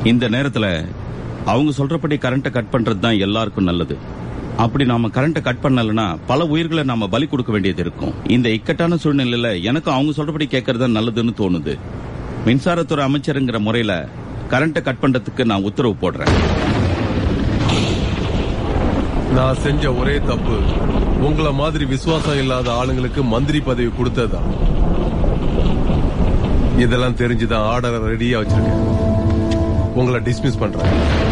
இந்த நேரத்துல அவங்க சொல்றபடி கரண்ட்டை கட் பண்றது தான் எல்லாருக்கும் நல்லது அப்படி நாம கரண்ட்டை கட் பண்ணலனா பல உயிர்களை நாம பலி கொடுக்க வேண்டியது இருக்கும் இந்த இக்கட்டான சூழ்நிலையில எனக்கு அவங்க சொல்றபடி கேட்கறது தான் நல்லதுன்னு தோணுது மின்சாரத்துறை அமைச்சருங்கிற முறையில கரண்ட்டை கட் பண்றதுக்கு நான் உத்தரவு போடுறேன் நான் செஞ்ச ஒரே தப்பு உங்களை மாதிரி விசுவாசம் இல்லாத ஆளுங்களுக்கு மந்திரி பதவி கொடுத்ததுதான் இதெல்லாம் தெரிஞ்சுதான் ஆர்டரை ரெடியா வச்சிருக்கேன் உங்களை டிஸ்மிஸ் பண்றேன்